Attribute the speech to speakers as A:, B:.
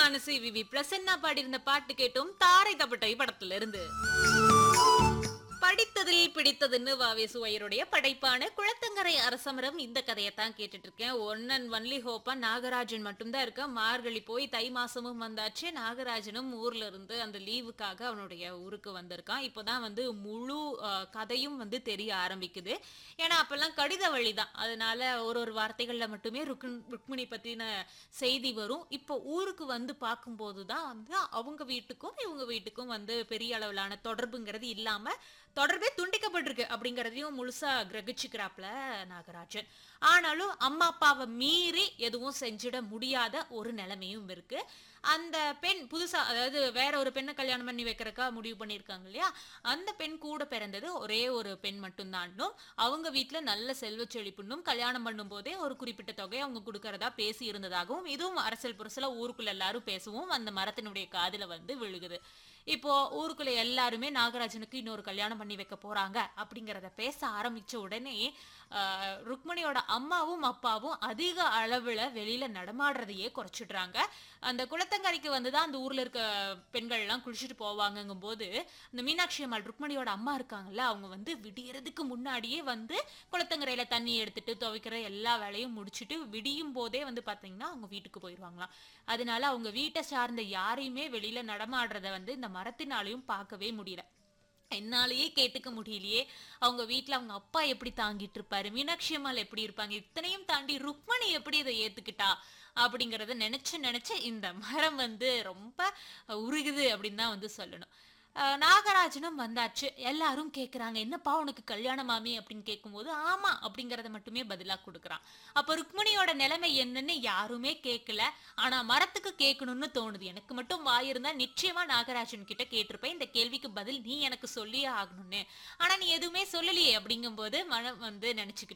A: மனசு விவி பிரசன்னா பாடியிருந்த பாட்டு கேட்டோம் தாரை தப்பட்டை படத்துல இருந்து படித்ததில் பிடித்ததுன்னு வாவே சுவையருடைய படைப்பான குளத்தங்கரை அரசமரம் இந்த கதையைத்தான் கேட்டுட்டு இருக்கேன் ஒன்னன் ஒன்லி ஹோப்பா நாகராஜன் மட்டும்தான் இருக்க மார்கழி போய் தை மாசமும் வந்தாச்சு நாகராஜனும் ஊர்ல இருந்து அந்த லீவுக்காக அவனுடைய ஊருக்கு வந்திருக்கான் இப்போதான் வந்து முழு அஹ், கதையும் வந்து தெரிய ஆரம்பிக்குது ஏன்னா அப்பெல்லாம் கடித வழிதான் அதனால ஒரு ஒரு வார்த்தைகள்ல மட்டுமே ருக்ன் ருக்மிணி பத்தின செய்தி வரும் இப்போ ஊருக்கு வந்து பார்க்கும்போது தான் வந்து அவங்க வீட்டுக்கும் இவங்க வீட்டுக்கும் வந்து பெரிய அளவிலான தொடர்புங்கிறது இல்லாம தொடர்பே துண்டிக்கப்பட்டிருக்கு அப்படிங்கறதையும் முழுசா கிரகிச்சுக்கிறாப்ல நாகராஜன் ஆனாலும் அம்மா அப்பாவை மீறி எதுவும் செஞ்சிட முடியாத ஒரு நிலைமையும் இருக்கு அந்த பெண் புதுசா அதாவது வேற ஒரு பெண்ணை கல்யாணம் பண்ணி வைக்கிறக்கா முடிவு பண்ணியிருக்காங்க இல்லையா அந்த பெண் கூட பிறந்தது ஒரே ஒரு பெண் மட்டும்தான்னும் அவங்க வீட்ல நல்ல செல்வ செழிப்புன்னும் கல்யாணம் பண்ணும் போதே ஒரு குறிப்பிட்ட தொகை அவங்க கொடுக்கறதா பேசி இருந்ததாகவும் இதுவும் அரசியல் புரசல ஊருக்குள்ள எல்லாரும் பேசவும் அந்த மரத்தினுடைய காதுல வந்து விழுகுது இப்போ ஊருக்குள்ள எல்லாருமே நாகராஜனுக்கு இன்னொரு கல்யாணம் பண்ணி வைக்க போறாங்க அப்படிங்கறத பேச ஆரம்பிச்ச உடனே ஆஹ், ருக்மணியோட அம்மாவும் அப்பாவும் அதிக அளவுல வெளியில நடமாடுறதையே குறைச்சிடுறாங்க அந்த குளத்தங்கரைக்கு வந்துதான் அந்த ஊர்ல இருக்க பெண்கள் எல்லாம் குளிச்சுட்டு போவாங்கங்கும் போது இந்த மீனாட்சி அம்மாள் ருக்மணியோட அம்மா இருக்காங்கல்ல அவங்க வந்து விடியறதுக்கு முன்னாடியே வந்து குளத்தங்கரையில தண்ணி எடுத்துட்டு துவைக்கிற எல்லா வேலையும் முடிச்சுட்டு விடியும் போதே வந்து பாத்தீங்கன்னா அவங்க வீட்டுக்கு போயிடுவாங்களாம் அதனால அவங்க வீட்டை சார்ந்த யாரையுமே வெளியில நடமாடுறத வந்து இந்த மரத்தினாலையும் பார்க்கவே முடியல என்னாலேயே கேட்டுக்க முடியலையே அவங்க வீட்ல அவங்க அப்பா எப்படி தாங்கிட்டு இருப்பாரு மீனாட்சி அம்மாள் எப்படி இருப்பாங்க இத்தனையும் தாண்டி ருக்மணி எப்படி இதை ஏத்துக்கிட்டா அப்படிங்கறத நினைச்சு நினைச்சு இந்த மரம் வந்து ரொம்ப உருகுது அப்படின்னு தான் வந்து சொல்லணும் அஹ் நாகராஜனும் வந்தாச்சு எல்லாரும் கேக்குறாங்க என்னப்பா உனக்கு கல்யாணமாமி அப்படின்னு கேட்கும்போது ஆமா அப்படிங்கறத மட்டுமே பதிலா கொடுக்குறான் அப்ப ருக்மணியோட நிலைமை என்னன்னு யாருமே கேட்கல ஆனா மரத்துக்கு கேட்கணும்னு தோணுது எனக்கு மட்டும் வாய் இருந்தா நிச்சயமா நாகராஜன் கிட்ட கேட்டிருப்பேன் இந்த கேள்விக்கு பதில் நீ எனக்கு சொல்லியே ஆகணும்னு ஆனா நீ எதுவுமே சொல்லலையே அப்படிங்கும்போது மனம் வந்து நினைச்சுக்கிட்டு